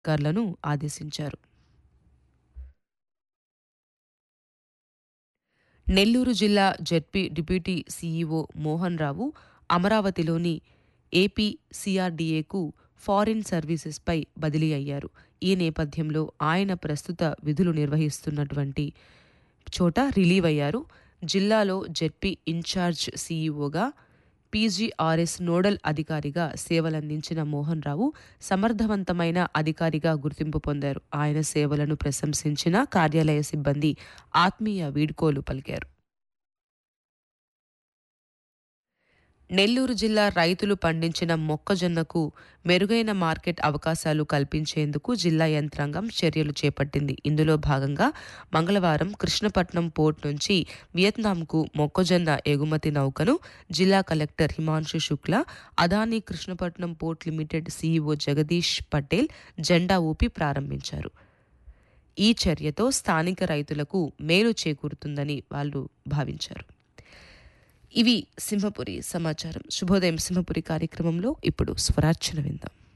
అధికారులను ఆదేశించారు నెల్లూరు జిల్లా ZP deputy CEO Mohan Rao అమరావతిలోని ఏపీ సిఆర్డీఏకు ఫారిన్ సర్వీసెస్పై బదిలీ అయ్యారు ఈ నేపథ్యంలో ఆయన ప్రస్తుత విధులు నిర్వహిస్తున్నటువంటి చోట రిలీవ్ అయ్యారు జిల్లాలో జెడ్పీ ఇన్ఛార్జ్ సీఈఓగా పీజీఆర్ఎస్ నోడల్ అధికారిగా సేవలందించిన మోహన్ రావు సమర్థవంతమైన అధికారిగా గుర్తింపు పొందారు ఆయన సేవలను ప్రశంసించిన కార్యాలయ సిబ్బంది ఆత్మీయ వీడ్కోలు పలికారు నెల్లూరు జిల్లా రైతులు పండించిన మొక్కజొన్నకు మెరుగైన మార్కెట్ అవకాశాలు కల్పించేందుకు జిల్లా యంత్రాంగం చర్యలు చేపట్టింది ఇందులో భాగంగా మంగళవారం కృష్ణపట్నం పోర్ట్ నుంచి వియత్నాంకు మొక్కజొన్న ఎగుమతి నౌకను జిల్లా collector Himanshu Shukla Adani Krishnapatnam port limited CEO Jagadish Patel జెండా ఊపి ప్రారంభించారు ఈ చర్యతో స్థానిక రైతులకు మేలు చేకూరుతుందని వాళ్ళు భావించారు ఇవి సింహపురి సమాచారం శుభోదయం సింహపురి కార్యక్రమంలో ఇప్పుడు స్వరార్చన విందాం